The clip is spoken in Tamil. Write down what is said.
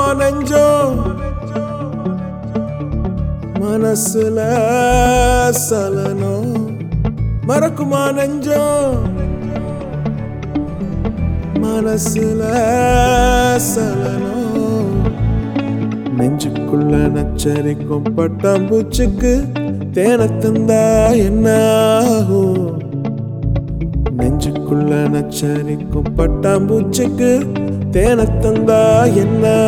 நெஞ்சம் மனசுல சலனம் மறக்குமா நெஞ்சம் மனசுல சலனம் நெஞ்சுக்குள்ள நச்சரிக்கும் பட்டாம்பூச்சிக்கு தேனை தந்தா என்ன ஆகும் நெஞ்சுக்குள்ள நச்சரிக்கும் பட்டாம்பூச்சிக்கு தேனை தந்தா என்ன